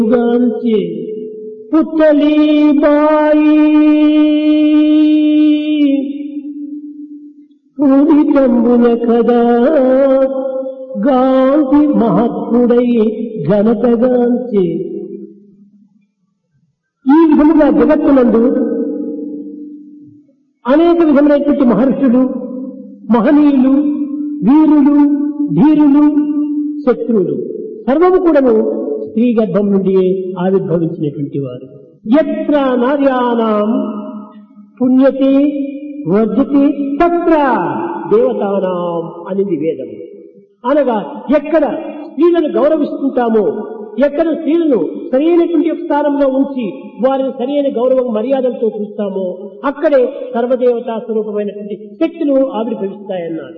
గాంచి పుత్తలీబాయి పూరితంబున కదా గాంధి మహాత్ముడై ఘనతగాంచి ఈ విధముగా జగత్తునందు అనేక విధమైనటువంటి మహర్షులు మహనీయులు వీరులు ధీరులు శత్రువులు సర్వము కూడాను స్త్రీ గర్భం నుండి ఆవిర్భవించినటువంటి వారు ఎత్ర నార్యానాం పుణ్యతే వర్జతే తత్ర దేవతానాం అనేది వేదం అనగా ఎక్కడ స్త్రీలను గౌరవిస్తుంటామో ఎక్కడ స్త్రీలను సరైనటువంటి ఒక స్థానంలో ఉంచి వారిని సరైన గౌరవం మర్యాదలతో చూస్తామో అక్కడే సర్వదేవతా స్వరూపమైనటువంటి శక్తులు ఆవిర్భవిస్తాయన్నారు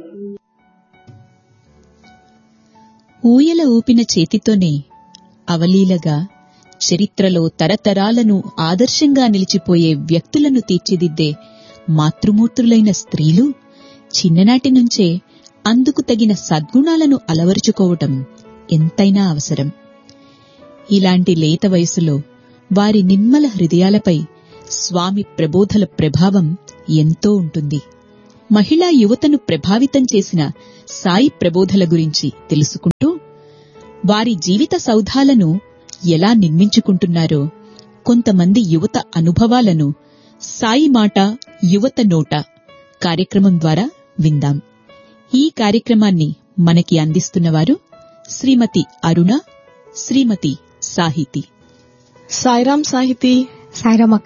ఊయల ఊపిన చేతితోనే అవలీలగా చరిత్రలో తరతరాలను ఆదర్శంగా నిలిచిపోయే వ్యక్తులను తీర్చిదిద్దే మాతృమూర్తులైన స్త్రీలు చిన్ననాటి నుంచే అందుకు తగిన సద్గుణాలను అలవరుచుకోవటం ఎంతైనా అవసరం ఇలాంటి లేత వయసులో వారి నిమ్మల హృదయాలపై స్వామి ప్రబోధల ప్రభావం ఎంతో ఉంటుంది మహిళా యువతను ప్రభావితం చేసిన సాయి ప్రబోధల గురించి తెలుసుకుంటూ వారి జీవిత సౌధాలను ఎలా నిర్మించుకుంటున్నారో కొంతమంది యువత అనుభవాలను సాయి మాట యువత నోట కార్యక్రమం ద్వారా విందాం ఈ కార్యక్రమాన్ని మనకి అందిస్తున్నవారు శ్రీమతి అరుణ శ్రీమతి సాహితి సాయిరాం సాహితి సాయిరామక్క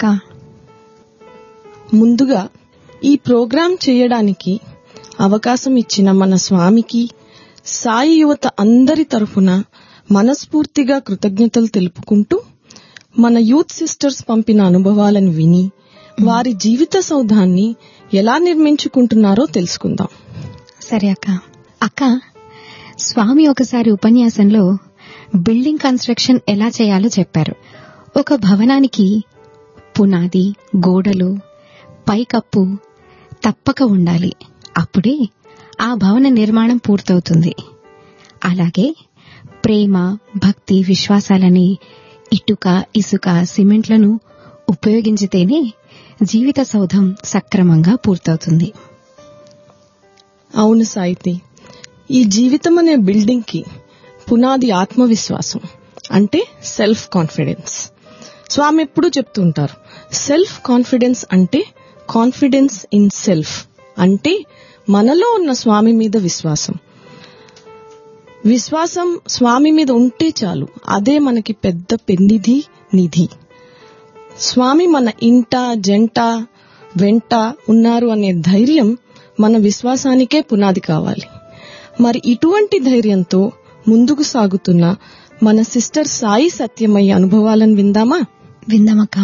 ముందుగా ఈ ప్రోగ్రాం చేయడానికి అవకాశం ఇచ్చిన మన స్వామికి సాయి యువత అందరి తరఫున మనస్ఫూర్తిగా కృతజ్ఞతలు తెలుపుకుంటూ మన యూత్ సిస్టర్స్ పంపిన అనుభవాలను విని వారి జీవిత సౌధాన్ని ఎలా నిర్మించుకుంటున్నారో తెలుసుకుందాం సరే అక్క అక్క స్వామి ఒకసారి ఉపన్యాసంలో బిల్డింగ్ కన్స్ట్రక్షన్ ఎలా చేయాలో చెప్పారు ఒక భవనానికి పునాది గోడలు పైకప్పు తప్పక ఉండాలి అప్పుడే ఆ భవన నిర్మాణం పూర్తవుతుంది అలాగే ప్రేమ భక్తి విశ్వాసాలని ఇటుక ఇసుక సిమెంట్లను ఉపయోగించితేనే జీవిత సౌధం సక్రమంగా పూర్తవుతుంది అవును సాయితి ఈ జీవితం అనే బిల్డింగ్ కి పునాది ఆత్మవిశ్వాసం అంటే సెల్ఫ్ కాన్ఫిడెన్స్ స్వామి ఎప్పుడూ చెప్తుంటారు సెల్ఫ్ కాన్ఫిడెన్స్ అంటే కాన్ఫిడెన్స్ ఇన్ సెల్ఫ్ అంటే మనలో ఉన్న స్వామి మీద విశ్వాసం విశ్వాసం స్వామి మీద ఉంటే చాలు అదే మనకి పెద్ద పెన్నిధి నిధి స్వామి మన ఇంట జంట వెంట ఉన్నారు అనే ధైర్యం మన విశ్వాసానికే పునాది కావాలి మరి ఇటువంటి ధైర్యంతో ముందుకు సాగుతున్న మన సిస్టర్ సాయి సత్యమయ్య అనుభవాలను విందామా విందామక్క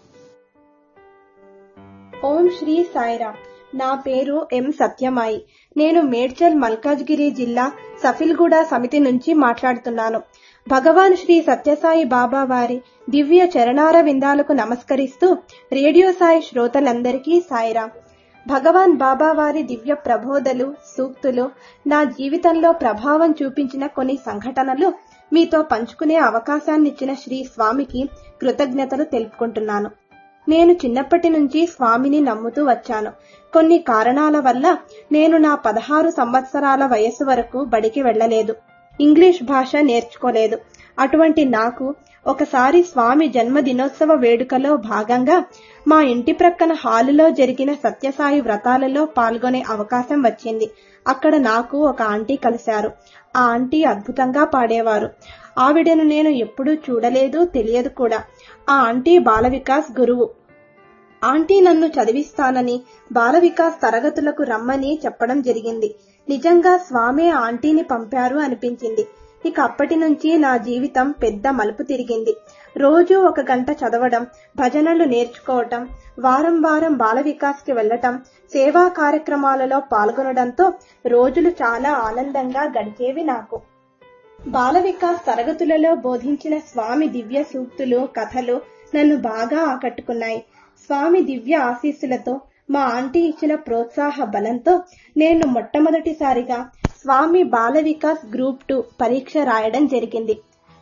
ఓం శ్రీ సాయిరామ్ నా పేరు ఎం సత్యమాయి నేను మేడ్చల్ మల్కాజ్గిరి జిల్లా సఫిల్గూడ సమితి నుంచి మాట్లాడుతున్నాను భగవాన్ శ్రీ సత్యసాయి బాబా వారి దివ్య చరణార విందాలకు నమస్కరిస్తూ రేడియో సాయి శ్రోతలందరికీ సాయిరామ్ భగవాన్ బాబా వారి దివ్య ప్రబోధలు సూక్తులు నా జీవితంలో ప్రభావం చూపించిన కొన్ని సంఘటనలు మీతో పంచుకునే అవకాశాన్నిచ్చిన శ్రీ స్వామికి కృతజ్ఞతలు తెలుపుకుంటున్నాను నేను చిన్నప్పటి నుంచి స్వామిని నమ్ముతూ వచ్చాను కొన్ని కారణాల వల్ల నేను నా పదహారు సంవత్సరాల వయసు వరకు బడికి వెళ్ళలేదు ఇంగ్లీష్ భాష నేర్చుకోలేదు అటువంటి నాకు ఒకసారి స్వామి జన్మదినోత్సవ వేడుకలో భాగంగా మా ఇంటి ప్రక్కన హాలులో జరిగిన సత్యసాయి వ్రతాలలో పాల్గొనే అవకాశం వచ్చింది అక్కడ నాకు ఒక ఆంటీ కలిశారు ఆ ఆంటీ అద్భుతంగా పాడేవారు ఆవిడను నేను ఎప్పుడూ చూడలేదు తెలియదు కూడా ఆ ఆంటీ బాల వికాస్ గురువు ఆంటీ నన్ను చదివిస్తానని బాల వికాస్ తరగతులకు రమ్మని చెప్పడం జరిగింది నిజంగా స్వామే ఆంటీని పంపారు అనిపించింది ఇక అప్పటి నుంచి నా జీవితం పెద్ద మలుపు తిరిగింది రోజు ఒక గంట చదవడం భజనలు నేర్చుకోవటం వారం వారం బాల వికాస్కి వెళ్లటం సేవా కార్యక్రమాలలో పాల్గొనడంతో రోజులు చాలా ఆనందంగా గడిచేవి నాకు బాల వికాస్ తరగతులలో బోధించిన స్వామి దివ్య సూక్తులు కథలు నన్ను బాగా ఆకట్టుకున్నాయి స్వామి దివ్య ఆశీస్సులతో మా ఆంటీ ఇచ్చిన ప్రోత్సాహ బలంతో నేను మొట్టమొదటిసారిగా స్వామి బాల వికాస్ గ్రూప్ టూ పరీక్ష రాయడం జరిగింది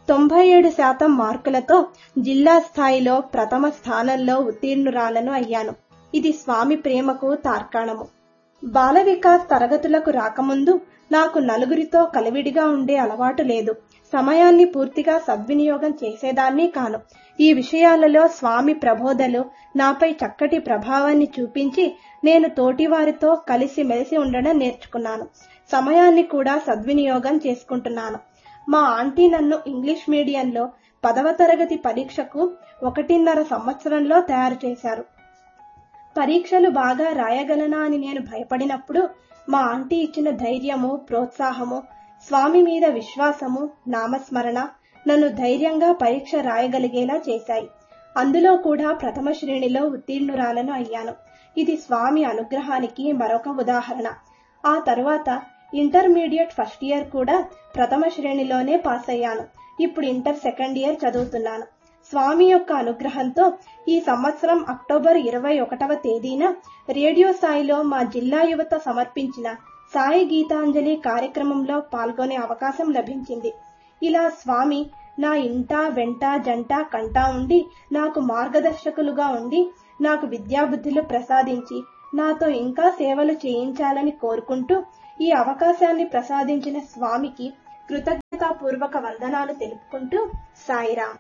తొంభై ఏడు శాతం మార్కులతో జిల్లా స్థాయిలో ప్రథమ స్థానంలో ఉత్తీర్ణురాలను అయ్యాను ఇది స్వామి ప్రేమకు తార్కాణము బాల వికాస్ తరగతులకు రాకముందు నాకు నలుగురితో కలివిడిగా ఉండే అలవాటు లేదు సమయాన్ని పూర్తిగా సద్వినియోగం చేసేదాన్ని కాను ఈ విషయాలలో స్వామి ప్రబోధలు నాపై చక్కటి ప్రభావాన్ని చూపించి నేను తోటివారితో కలిసి మెలిసి ఉండడం నేర్చుకున్నాను సమయాన్ని కూడా సద్వినియోగం చేసుకుంటున్నాను మా ఆంటీ నన్ను ఇంగ్లీష్ మీడియంలో పదవ తరగతి పరీక్షకు ఒకటిన్నర సంవత్సరంలో తయారు చేశారు పరీక్షలు బాగా రాయగలనా అని నేను భయపడినప్పుడు మా ఆంటీ ఇచ్చిన ధైర్యము ప్రోత్సాహము స్వామి మీద విశ్వాసము నామస్మరణ నన్ను ధైర్యంగా పరీక్ష రాయగలిగేలా చేశాయి అందులో కూడా ప్రథమ శ్రేణిలో ఉత్తీర్ణురాలను అయ్యాను ఇది స్వామి అనుగ్రహానికి మరొక ఉదాహరణ ఆ తరువాత ఇంటర్మీడియట్ ఫస్ట్ ఇయర్ కూడా ప్రథమ శ్రేణిలోనే పాస్ అయ్యాను ఇప్పుడు ఇంటర్ సెకండ్ ఇయర్ చదువుతున్నాను స్వామి యొక్క అనుగ్రహంతో ఈ సంవత్సరం అక్టోబర్ ఇరవై ఒకటవ తేదీన రేడియో స్థాయిలో మా జిల్లా యువత సమర్పించిన సాయి గీతాంజలి కార్యక్రమంలో పాల్గొనే అవకాశం లభించింది ఇలా స్వామి నా ఇంట వెంట జంట కంటా ఉండి నాకు మార్గదర్శకులుగా ఉండి నాకు విద్యాబుద్ధులు ప్రసాదించి నాతో ఇంకా సేవలు చేయించాలని కోరుకుంటూ ఈ అవకాశాన్ని ప్రసాదించిన స్వామికి కృతజ్ఞతాపూర్వక వందనాలు తెలుపుకుంటూ సాయిరాం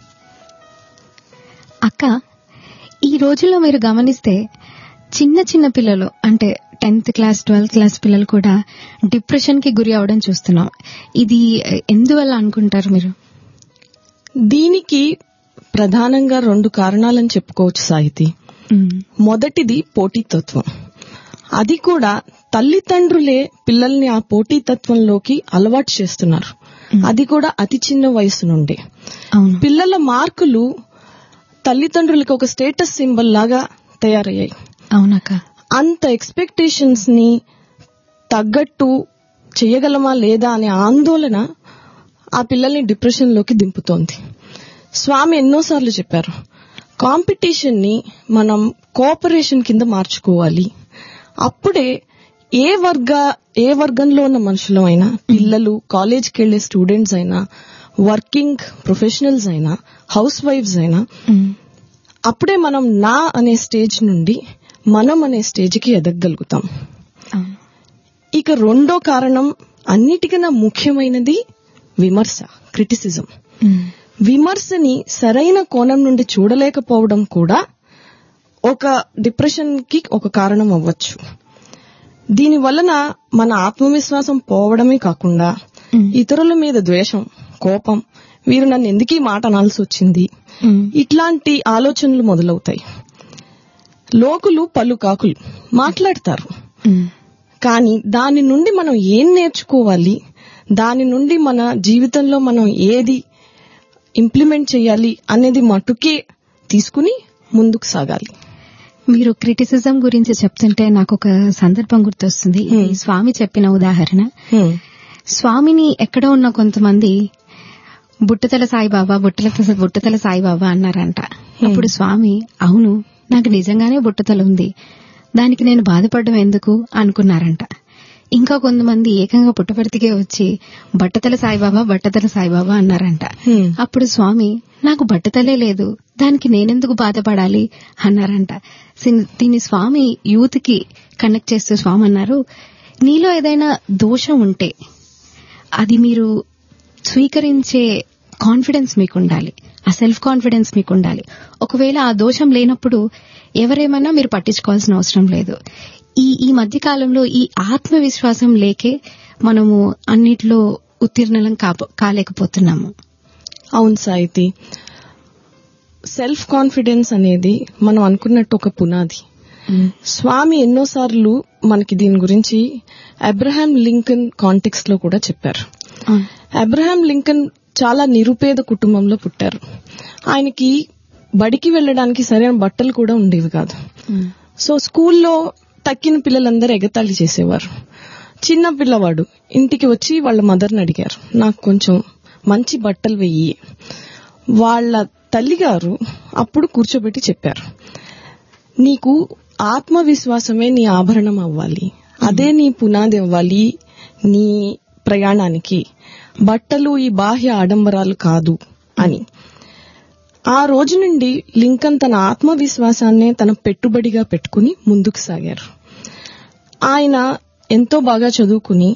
అక్క ఈ రోజుల్లో మీరు గమనిస్తే చిన్న చిన్న పిల్లలు అంటే టెన్త్ క్లాస్ ట్వెల్త్ క్లాస్ పిల్లలు కూడా డిప్రెషన్ కి గురి అవడం చూస్తున్నాం ఇది ఎందువల్ల అనుకుంటారు మీరు దీనికి ప్రధానంగా రెండు కారణాలని చెప్పుకోవచ్చు సాహితి మొదటిది పోటీతత్వం అది కూడా తల్లిదండ్రులే పిల్లల్ని ఆ పోటీతత్వంలోకి అలవాటు చేస్తున్నారు అది కూడా అతి చిన్న వయసు నుండి అవును పిల్లల మార్కులు తల్లిదండ్రులకు ఒక స్టేటస్ సింబల్ లాగా తయారయ్యాయి అవునక్క అంత ఎక్స్పెక్టేషన్స్ ని తగ్గట్టు చేయగలమా లేదా అనే ఆందోళన ఆ పిల్లల్ని డిప్రెషన్ లోకి దింపుతోంది స్వామి ఎన్నోసార్లు చెప్పారు కాంపిటీషన్ ని మనం కోఆపరేషన్ కింద మార్చుకోవాలి అప్పుడే ఏ వర్గ ఏ వర్గంలో ఉన్న మనుషులు అయినా పిల్లలు కాలేజ్కి వెళ్లే స్టూడెంట్స్ అయినా వర్కింగ్ ప్రొఫెషనల్స్ అయినా హౌస్ వైఫ్స్ అయినా అప్పుడే మనం నా అనే స్టేజ్ నుండి మనం అనే స్టేజ్కి ఎదగగలుగుతాం అవును ఇక రెండో కారణం అన్నిటికన్నా ముఖ్యమైనది విమర్శ క్రిటిసిజం విమర్శని సరైన కోణం నుండి చూడలేకపోవడం కూడా ఒక డిప్రెషన్ కి ఒక కారణం అవ్వచ్చు దీని వలన మన ఆత్మవిశ్వాసం పోవడమే కాకుండా ఇతరుల మీద ద్వేషం కోపం వీరు నన్ను ఎందుకు ఈ మాట అనాల్సి వచ్చింది ఇట్లాంటి ఆలోచనలు మొదలవుతాయి లోకులు పలు కాకులు మాట్లాడతారు కానీ దాని నుండి మనం ఏం నేర్చుకోవాలి దాని నుండి మన జీవితంలో మనం ఏది ఇంప్లిమెంట్ చేయాలి అనేది మటుకే తీసుకుని ముందుకు సాగాలి మీరు క్రిటిసిజం గురించి చెప్తుంటే నాకు ఒక సందర్భం గుర్తొస్తుంది ఈ స్వామి చెప్పిన ఉదాహరణ హ్మ్. స్వామిని ఎక్కడ ఉన్న కొంతమంది బుట్టతల సాయిబాబా బుట్టల బుట్టతల సాయిబాబా అన్నారంట అప్పుడు స్వామి అవును నాకు నిజంగానే బుట్టతల ఉంది దానికి నేను బాధపడడం ఎందుకు అనుకున్నారంట ఇంకా కొంతమంది ఏకంగా పుట్టపర్తికే వచ్చి బట్టతల సాయిబాబా బట్టతల సాయిబాబా అన్నారంట హ్మ్. అప్పుడు స్వామి నాకు బట్టతలే లేదు దానికి నేనెందుకు బాధపడాలి అన్నారంట సిన్- దీన్ని స్వామి యూత్ కి కనెక్ట్ చేస్తూ స్వామి అన్నారు నీలో ఏదైనా దోషం ఉంటే అది మీరు స్వీకరించే కాన్ఫిడెన్స్ మీకు ఉండాలి ఆ సెల్ఫ్ కాన్ఫిడెన్స్ మీకు ఉండాలి ఒకవేళ ఆ దోషం లేనప్పుడు ఎవరేమన్నా మీరు పట్టించుకోవాల్సిన అవసరం లేదు ఈ ఈ మధ్య కాలంలో ఈ ఆత్మవిశ్వాసం లేకే మనము అన్నిట్లో ఉత్తీర్ణలం కాప- కాలేకపోతున్నాము అవును సాయితి సెల్ఫ్ కాన్ఫిడెన్స్ అనేది మనం అనుకున్నట్టు ఒక పునాది స్వామి ఎన్నోసార్లు మనకి దీని గురించి అబ్రహాం లింకన్ కాంటెక్స్ట్ లో కూడా చెప్పారు అబ్రహాం లింకన్ చాలా నిరుపేద కుటుంబంలో పుట్టారు ఆయనకి బడికి వెళ్ళడానికి సరైన బట్టలు కూడా ఉండేవి కాదు సో స్కూల్లో తక్కిన పిల్లలందరూ ఎగతాళి చేసేవారు చిన్న పిల్లవాడు ఇంటికి వచ్చి వాళ్ళ మదర్ని అడిగారు నాకు కొంచెం మంచి బట్టలు వెయ్యి వాళ్ళ తల్లిగారు అప్పుడు కూర్చోబెట్టి చెప్పారు నీకు ఆత్మవిశ్వాసమే నీ ఆభరణం అవ్వాలి అదే నీ పునాది అవ్వాలి నీ ప్రయాణానికి బట్టలు ఈ బాహ్య ఆడంబరాలు కాదు అని ఆ రోజు నుండి లింకన్ తన ఆత్మవిశ్వాసాన్నే తన పెట్టుబడిగా పెట్టుకుని ముందుకు సాగారు ఆయన ఎంతో బాగా చదువుకుని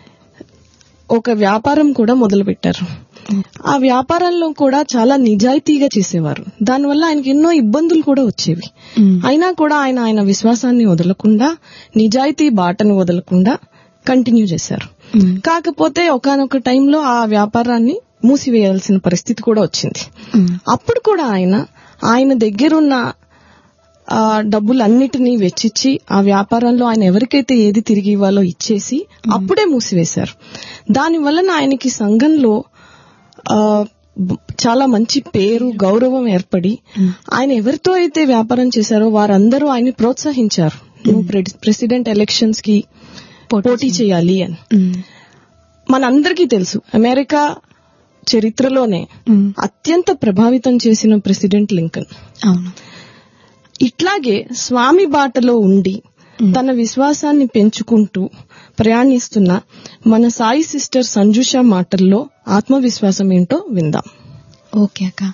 ఒక వ్యాపారం కూడా మొదలుపెట్టారు ఆ వ్యాపారంలో కూడా చాలా నిజాయితీగా చేసేవారు దానివల్ల ఆయనకి ఎన్నో ఇబ్బందులు కూడా వచ్చేవి అయినా కూడా ఆయన ఆయన విశ్వాసాన్ని వదలకుండా నిజాయితీ బాటను వదలకుండా కంటిన్యూ చేశారు కాకపోతే ఒకనొక టైంలో ఆ వ్యాపారాన్ని మూసివేయాల్సిన పరిస్థితి కూడా వచ్చింది అప్పుడు కూడా ఆయన ఆయన దగ్గరున్న ఆ డబ్బులన్నిటినీ వెచ్చిచ్చి ఆ వ్యాపారంలో ఆయన ఎవరికైతే ఏది తిరిగి ఇవ్వాలో ఇచ్చేసి అప్పుడే మూసివేశారు దాని వలన ఆయనకి సంఘంలో ఆ, బ- చాలా మంచి పేరు గౌరవం ఏర్పడి ఆయన ఎవరితో అయితే వ్యాపారం చేశారో వారందరూ ఆయన్ని ప్రోత్సహించారు నువ్వు ప్రె- ప్రెసిడెంట్ ఎలక్షన్స్ కి పోటీ చేయాలి అని మనందరికీ తెలుసు అమెరికా చరిత్రలోనే అత్యంత ప్రభావితం చేసిన ప్రెసిడెంట్ లింకన్ అవును ఇట్లాగే స్వామి బాటలో ఉండి తన విశ్వాసాన్ని పెంచుకుంటూ ప్రయాణిస్తున్న మన సాయి సిస్టర్ సంజుష మాటల్లో ఆత్మవిశ్వాసం ఏంటో విందాం ఓకే అక్క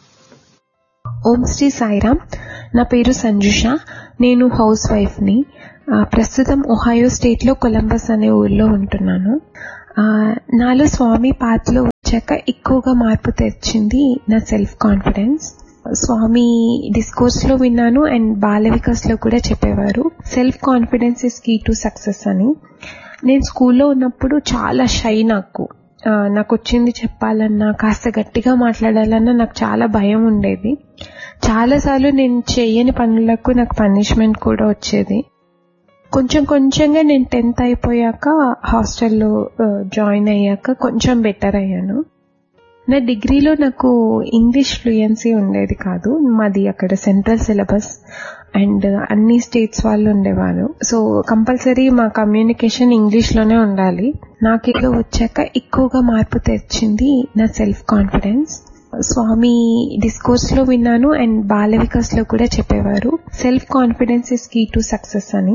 ఓం శ్రీ సాయిరామ్ నా పేరు సంజుష నేను హౌస్ వైఫ్ని ఆ, ప్రస్తుతం ఒహాయో స్టేట్లో కొలంబస్ అనే ఊర్లో ఉంటున్నాను ఆ, నాలో స్వామి పాత్రలో వచ్చాక ఎక్కువగా మార్పు తెచ్చింది నా సెల్ఫ్ కాన్ఫిడెన్స్ స్వామి డిస్కోర్స్ లో విన్నాను అండ్ బాల వికాస్ లో కూడా చెప్పేవారు self confidence is key to success అని నేను స్కూల్లో ఉన్నప్పుడు చాలా షై నాకు ఆ, నాకు వచ్చింది చెప్పాలన్నా కాస్త గట్టిగా మాట్లాడాలన్నా నాకు చాలా భయం ఉండేది చాలాసార్లు నేను చేయని పనులకు నాకు పనిష్మెంట్ కూడా వచ్చేది కొంచెం కొంచెంగా నేను టెన్త్ అయిపోయాక హాస్టల్లో ఆ, జాయిన్ అయ్యాక కొంచెం బెటర్ అయ్యాను నా డిగ్రీలో నాకు ఇంగ్లీష్ ఫ్లూయెన్సీ ఉండేది కాదు మాది అక్కడ సెంట్రల్ సిలబస్ అండ్ అన్ని స్టేట్స్ వాళ్ళు ఉండేవారు సో కంపల్సరీ మా కమ్యూనికేషన్ ఇంగ్లీష్ లోనే ఉండాలి నాకు ఇక్కడ వచ్చాక ఎక్కువగా మార్పు తెచ్చింది నా సెల్ఫ్ కాన్ఫిడెన్స్ స్వామి డిస్కోర్స్ లో విన్నాను అండ్ బాల వికాస్ లో కూడా చెప్పేవారు self confidence is key to success అని